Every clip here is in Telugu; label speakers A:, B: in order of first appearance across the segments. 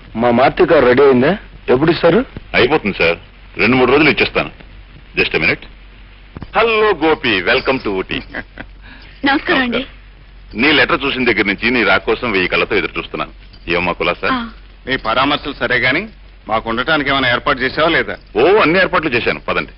A: మా మార్తిక రెడీ అయిందా ఎప్పుడు ఇస్తారు
B: అయిపోతుంది సార్ రెండు మూడు రోజులు ఇచ్చేస్తాను just minute hello Gopi welcome to Ooty
C: నమస్కారం అండి
B: నీ లెటర్ చూసిన దగ్గర నుంచి నీ రా కోసం వెయ్యి కళ్ళతో ఎదురు చూస్తున్నాను ఏమమ్మా కులాసా
C: ఆ,
D: నీ పరామర్శలు సరే గాని మాకు ఉండటానికి ఏమైనా ఏర్పాటు చేసావా లేదా
B: ఓ అన్ని ఏర్పాట్లు చేశాను పదండి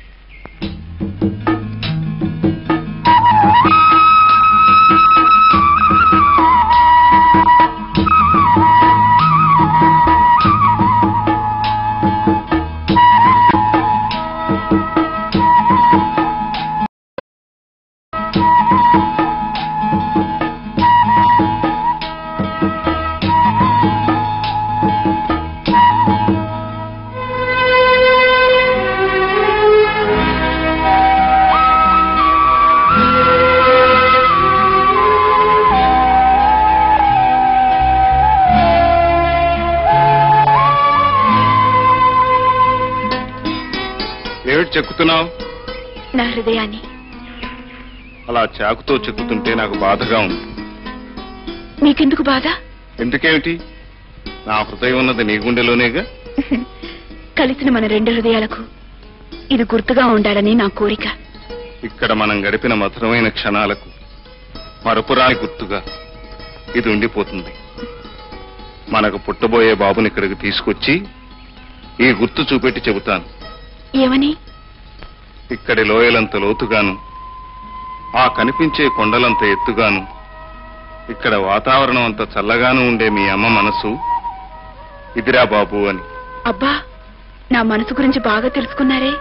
D: ఏమిటి చెక్కుతున్నావు
C: నా హృదయాన్ని
D: అలా చాకుతో చెక్కుతుంటే నాకు బాధగా ఉంది
C: మీకెందుకు బాధ
D: ఎందుకేమిటి నా హృదయం ఉన్నది నీ గుండెలోనేగా
C: కలిసిన మన రెండు హృదయాలకు ఇది గుర్తుగా ఉండాలని నా కోరిక
D: ఇక్కడ మనం గడిపిన మధురమైన క్షణాలకు మరపురాని గుర్తుగా ఇది ఉండిపోతుంది మనకు పుట్టబోయే బాబుని ఇక్కడికి తీసుకొచ్చి ఈ గుర్తు చూపెట్టి చెబుతాను
C: ఏమని
D: ఇక్కడి లోయలంత లోతుగాను ఆ కనిపించే కొండలంత ఎత్తుగాను ఇక్కడ వాతావరణం అంత చల్లగాను ఉండే మీ అమ్మ మనసు ఇదిరా బాబు అని
C: అబ్బా నా మనసు గురించి బాగా తెలుసుకున్నారే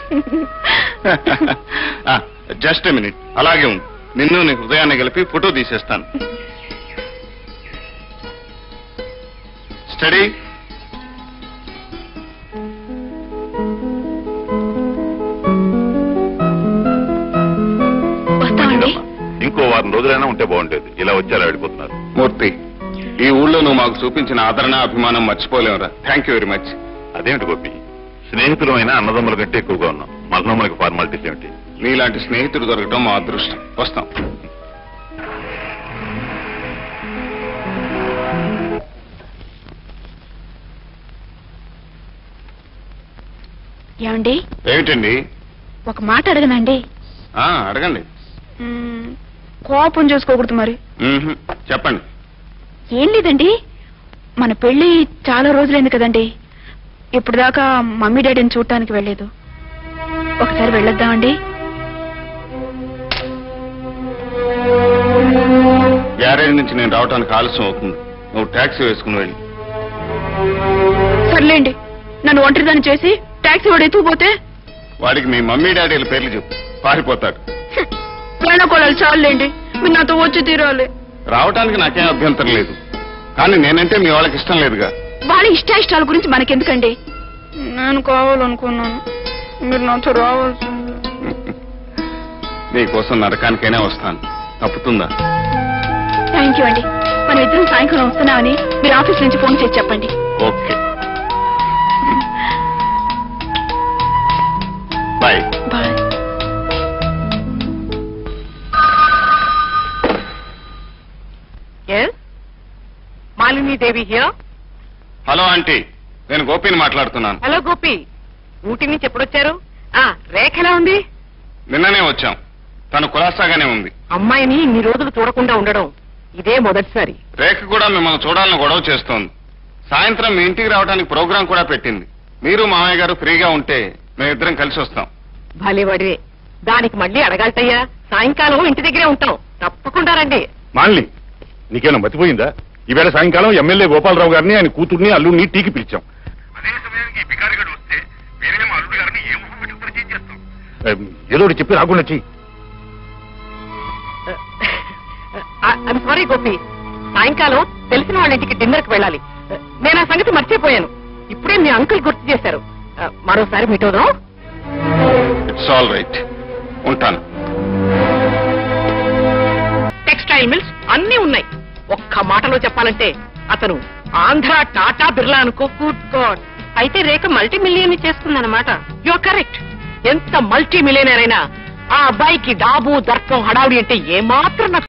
D: జస్ట్ మినిట్ అలాగే ఉంది నిన్ను నీ హృదయాన్ని కలిపి ఫోటో తీసేస్తాను స్టడీ
C: వస్తామండి
B: ఇంకో వారం రోజులైనా ఉంటే బాగుండేది ఇలా వచ్చారా వెళ్ళిపోతున్నారు
D: మూర్తి ఈ ఊళ్ళో నువ్వు మాకు చూపించిన ఆదరణ అభిమానం మర్చిపోలేవురా థ్యాంక్ యూ వెరీ మచ్
B: అదేమిటి గోపి స్నేహితులమైన అన్నదమ్ముల కంటే ఎక్కువగా ఉన్నాం మనలో మనకి ఫార్మాలిటీస్ ఏమిటి
D: నీలాంటి స్నేహితుడు దొరకడం మా అదృష్టం వస్తాం
C: ఏమండి
D: ఏమిటండి
C: ఒక మాట అడగనండి
D: ఆ, అడగండి
C: మ్మ్, కోపం చేసుకోకూడదు మరి
D: మ్మ్హ్. చెప్పండి
C: ఏం లేదండి మన పెళ్లి చాలా రోజులైంది కదండి ఇప్పుడు దాకా మమ్మీ డాడీని చూడటానికి వెళ్ళలేదు ఒకసారి వెళ్ళొద్దామండి
D: గ్యారేజ్ నుంచి నేను రావడానికి ఆలస్యం అవుతుంది నువ్వు ట్యాక్సీ వేసుకుని వెళ్ళి
C: సర్లేండి నన్ను ఒంటరిదాన్ని చేసి టాక్సీ వాడు ఎత్తుకుపోతే
D: వాడికి మీ మమ్మీ డాడీల పేర్లు చెప్పు పారిపోతాడు
C: వేణకోళాలు చాలండి మీరు నాతో వచ్చి తీరాలి
D: రావటానికి నాకేం అభ్యంతరం లేదు కానీ నేనంటే మీ వాళ్ళకి ఇష్టం లేదుగా
C: వాళ్ళ ఇష్ట ఇష్టాల గురించి మనకెందుకండి నేను కావాలనుకున్నాను మీరు నాతో రావాల్సింది
D: నీకోసం నరకానికైనా వస్తాను తప్పుతుందా
C: థ్యాంక్ యూ అండి మన ఇద్దరం సాయంకాలం వస్తున్నామని మీరు ఆఫీస్ నుంచి ఫోన్ చేసి చెప్పండి
D: okay bye
C: bye
E: S Malini Devi here
D: hello aunty నేను గోపిని మాట్లాడుతున్నాను
E: హలో గోపి ఊటీ నుంచి ఎప్పుడొచ్చారు ఆ రేఖ ఎలా ఉంది
D: నిన్ననే వచ్చాం తను కులాసాగానే ఉంది
E: అమ్మాయిని ఇన్ని రోజులు చూడకుండా ఉండడం ఇదే మొదటిసారి
D: రేఖ కూడా మిమ్మల్ని చూడాలని గొడవ చేస్తోంది సాయంత్రం మీ ఇంటికి రావడానికి ప్రోగ్రాం కూడా పెట్టింది మీరు మామయ్య గారు ఫ్రీగా ఉంటే మేమిద్దరం కలిసి వస్తాం
E: భలేవాడివే దానికి మళ్ళీ అడగాలటయ్యా సాయంకాలం ఇంటి దగ్గరే ఉంటాం తప్పకుండా రండి
F: మాలిని నీకేనా మతిపోయిందా ఈవేళ సాయంకాలం ఎమ్మెల్యే గోపాలరావు గారిని ఆయన కూతుర్ని అల్లుడిని టీకి పిలిచాం ఏ, ఏదో ఒకటి చెప్పి రాకుండా చెయ్యి
E: ఐమ్ సారీ గోపి సాయంకాలం తెలిసిన వాళ్ళ ఇంటికి డిన్నర్ కి వెళ్ళాలి నేను ఆ సంగతి మర్చిపోయాను ఇప్పుడే మీ అంకుల్ గుర్తు చేశారు ఆ, మరోసారి మీట్ అవుదాం
D: ఇట్స్ ఆల్ రైట్ ఉంటాను
E: టెక్స్టైల్ మిల్స్ అన్ని ఉన్నాయి ఒక్క మాటలో చెప్పాలంటే అతను ఆంధ్ర టాటా బిర్లా అనుకో గుడ్ గాడ్ అయితే రేఖ మల్టీ మిలియన్ చేస్తుందన్నమాట యు కరెక్ట్ ఎంత మల్టీ మిలియనర్ అయినా ఆ అబ్బాయికి డాబు దర్పం హడావుడి అంటే ఏమాత్రం నాకు